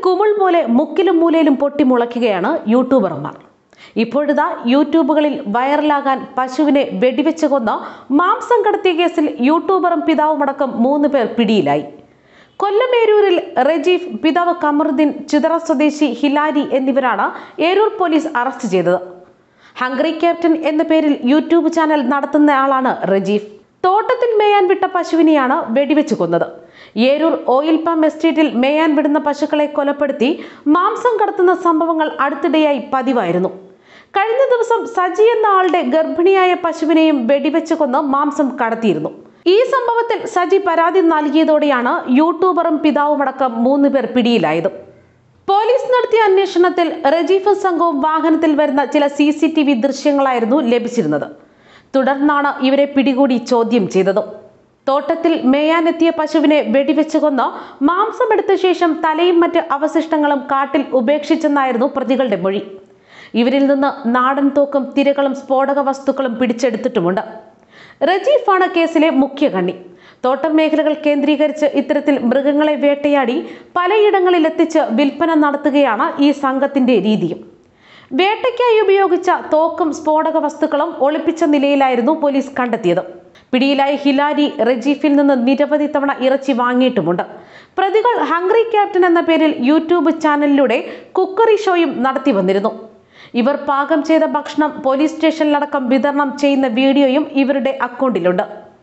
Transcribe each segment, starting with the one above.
കുമിൾ പോലെ മുക്കിലും മൂലയിലും പൊട്ടിമുളയ്ക്കുകയാണ് യൂട്യൂബർമാർ ഇപ്പോഴിതാ യൂട്യൂബുകളിൽ വൈറലാകാൻ പശുവിനെ വെടിവെച്ച് കൊന്ന് മാംസം കടത്തിയ കേസിൽ യൂട്യൂബറും പിതാവുമടക്കം മൂന്ന് പേർ പിടിയിലായി കൊല്ലമേരൂരിൽ റജീഫ് പിതാവ് കമറുദ്ദീൻ ചിതറ സ്വദേശി ഹിലാരി എന്നിവരാണ് ഏരൂർ പോലീസ് അറസ്റ്റ് ചെയ്തത് ഹംഗ്രി ക്യാപ്റ്റൻ എന്ന പേരിൽ യൂട്യൂബ് ചാനൽ നടത്തുന്നയാളാണ് റജീഫ് തോട്ടത്തിൽ മേയാൻ വിട്ട പശുവിനെയാണ് വെടിവെച്ച് കൊന്നത് ഏരൂർ ഓയിൽ പാം എസ്റ്റേറ്റിൽ മേയാൻ വിടുന്ന പശുക്കളെ കൊലപ്പെടുത്തി മാംസം കടത്തുന്ന സംഭവങ്ങൾ അടുത്തിടെയായി പതിവായിരുന്നു കഴിഞ്ഞ ദിവസം സജി എന്ന ആളുടെ ഗർഭിണിയായ പശുവിനെയും വെടിവെച്ച് കൊന്ന് മാംസം കടത്തിയിരുന്നു ഈ സംഭവത്തിൽ സജി പരാതി നൽകിയതോടെയാണ് യൂട്യൂബറും പിതാവുമടക്കം മൂന്ന് പേർ പിടിയിലായത് പോലീസ് നടത്തിയ അന്വേഷണത്തിൽ റജീഫ് സംഘവും വാഹനത്തിൽ വരുന്ന ചില സി സി ടി വി ദൃശ്യങ്ങളായിരുന്നു ലഭിച്ചിരുന്നത് തുടർന്നാണ് ഇവരെ പിടികൂടി ചോദ്യം ചെയ്തത് തോട്ടത്തിൽ മേയാനെത്തിയ പശുവിനെ വെടിവെച്ച് കൊന്ന് മാംസമെടുത്ത ശേഷം തലയും മറ്റ് അവശിഷ്ടങ്ങളും കാട്ടിൽ ഉപേക്ഷിച്ചെന്നായിരുന്നു പ്രതികളുടെ മൊഴി ഇവരിൽ നിന്ന് നാടൻ തോക്കും തിരകളും സ്ഫോടക വസ്തുക്കളും പിടിച്ചെടുത്തിട്ടുമുണ്ട് റജീഫാണ് കേസിലെ മുഖ്യ കണ്ണി തോട്ടം മേഖലകൾ കേന്ദ്രീകരിച്ച് ഇത്തരത്തിൽ മൃഗങ്ങളെ വേട്ടയാടി പലയിടങ്ങളിൽ എത്തിച്ച് വിൽപ്പന നടത്തുകയാണ് ഈ സംഘത്തിന്റെ രീതിയും വേട്ടയ്ക്കായി ഉപയോഗിച്ച തോക്കും സ്ഫോടക വസ്തുക്കളും ഒളിപ്പിച്ച നിലയിലായിരുന്നു പോലീസ് കണ്ടെത്തിയത് പിടിയിലായ ഹിലാരി റജീഫിൽ നിന്ന് നിരവധി തവണ ഇറച്ചി വാങ്ങിയിട്ടുമുണ്ട് പ്രതികൾ ഹംഗ്രി ക്യാപ്റ്റൻ എന്ന പേരിൽ യൂട്യൂബ് ചാനലിലൂടെ കുക്കറി ഷോയും നടത്തി വന്നിരുന്നു ഇവർ പാകം ചെയ്ത ഭക്ഷണം പോലീസ് സ്റ്റേഷനിലടക്കം വിതരണം ചെയ്യുന്ന വീഡിയോയും ഇവരുടെ അക്കൗണ്ടിലുണ്ട്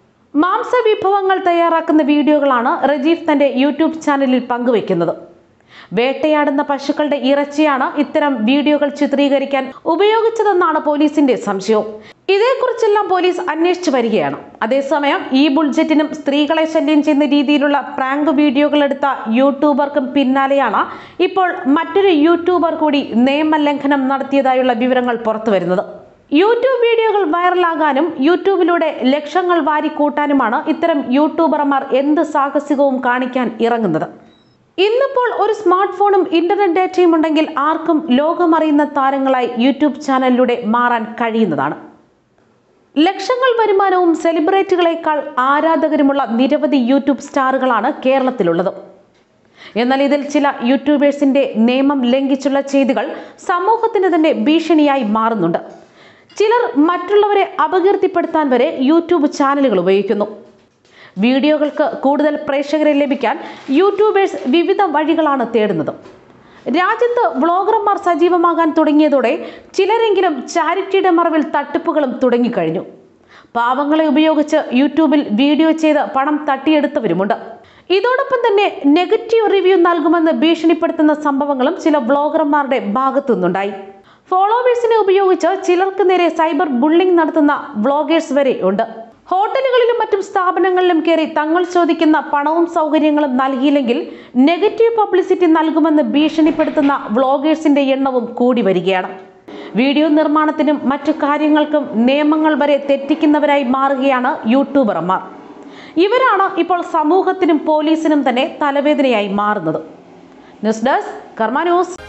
മാംസവിഭവങ്ങൾ തയ്യാറാക്കുന്ന വീഡിയോകളാണ് റജീഫ് തന്റെ യൂട്യൂബ് ചാനലിൽ പങ്കുവെക്കുന്നത് വേട്ടയാടുന്ന പശുക്കളുടെ ഇറച്ചിയാണ് ഇത്തരം വീഡിയോകൾ ചിത്രീകരിക്കാൻ ഉപയോഗിച്ചതെന്നാണ് പോലീസിന്റെ സംശയവും ഇതേക്കുറിച്ചെല്ലാം പോലീസ് അന്വേഷിച്ചു വരികയാണ് അതേസമയം ഈ ബുൾജറ്റിനും സ്ത്രീകളെ ശല്യം ചെയ്യുന്ന രീതിയിലുള്ള പ്രാങ്ക് വീഡിയോകൾ എടുത്ത യൂട്യൂബർക്കും പിന്നാലെയാണ് ഇപ്പോൾ മറ്റൊരു യൂട്യൂബർ കൂടി നിയമലംഘനം നടത്തിയതായുള്ള വിവരങ്ങൾ പുറത്തുവരുന്നത് യൂട്യൂബ് വീഡിയോകൾ വൈറലാകാനും യൂട്യൂബിലൂടെ ലക്ഷങ്ങൾ വാരിക്കൂട്ടാനുമാണ് ഇത്തരം യൂട്യൂബർമാർ എന്ത് സാഹസികവും കാണിക്കാൻ ഇറങ്ങുന്നത് ഇന്നിപ്പോൾ ഒരു സ്മാർട്ട് ഫോണും ഇന്റർനെറ്റ് ഡാറ്റയും ഉണ്ടെങ്കിൽ ആർക്കും ലോകമറിയുന്ന താരങ്ങളായി യൂട്യൂബ് ചാനലിലൂടെ മാറാൻ കഴിയുന്നതാണ് ലക്ഷങ്ങൾ വരുമാനവും സെലിബ്രിറ്റികളെക്കാൾ ആരാധകരുമുള്ള നിരവധി യൂട്യൂബ് സ്റ്റാറുകളാണ് കേരളത്തിലുള്ളത് എന്നാൽ ഇതിൽ ചില യൂട്യൂബേഴ്സിന്റെ നിയമം ലംഘിച്ചുള്ള ചെയ്തികൾ സമൂഹത്തിന് തന്നെ ഭീഷണിയായി മാറുന്നുണ്ട് ചിലർ മറ്റുള്ളവരെ അപകീർത്തിപ്പെടുത്താൻ വരെ യൂട്യൂബ് ചാനലുകൾ ഉപയോഗിക്കുന്നു വീഡിയോകൾക്ക് കൂടുതൽ പ്രേക്ഷകരെ ലഭിക്കാൻ യൂട്യൂബേഴ്സ് വിവിധ വഴികളാണ് തേടുന്നത് രാജ്യത്ത് വ്ളോഗർമാർ സജീവമാകാൻ തുടങ്ങിയതോടെ ചിലരെങ്കിലും ചാരിറ്റിയുടെ മറവിൽ തട്ടിപ്പുകളും തുടങ്ങിക്കഴിഞ്ഞു പാവങ്ങളെ ഉപയോഗിച്ച് യൂട്യൂബിൽ വീഡിയോ ചെയ്ത് പണം തട്ടിയെടുത്തവരുമുണ്ട് ഇതോടൊപ്പം തന്നെ നെഗറ്റീവ് റിവ്യൂ നൽകുമെന്ന് ഭീഷണിപ്പെടുത്തുന്ന സംഭവങ്ങളും ചില വ്ളോഗർമാരുടെ ഭാഗത്തുനിന്നുണ്ടായി ഫോളോവേഴ്സിനെ ഉപയോഗിച്ച് ചിലർക്ക് നേരെ സൈബർ ബുള്ളിംഗ് നടത്തുന്ന വ്ളോഗേഴ്സ് വരെ ഉണ്ട് ഹോട്ടലുകളിലും മറ്റും സ്ഥാപനങ്ങളിലും കയറി തങ്ങൾ ചോദിക്കുന്ന പണവും സൗകര്യങ്ങളും നൽകിയില്ലെങ്കിൽ നെഗറ്റീവ് പബ്ലിസിറ്റി നൽകുമെന്ന് ഭീഷണിപ്പെടുത്തുന്ന വ്ളോഗേഴ്സിന്റെ എണ്ണവും കൂടി വരികയാണ് വീഡിയോ നിർമ്മാണത്തിനും മറ്റു കാര്യങ്ങൾക്കും നിയമങ്ങൾ വരെ തെറ്റിക്കുന്നവരായി മാറുകയാണ് യൂട്യൂബർമാർ ഇവരാണ് ഇപ്പോൾ സമൂഹത്തിനും പോലീസിനും തന്നെ തലവേദനയായി മാറുന്നത് ന്യൂസ് ഡെസ്ക് കർമ്മ ന്യൂസ്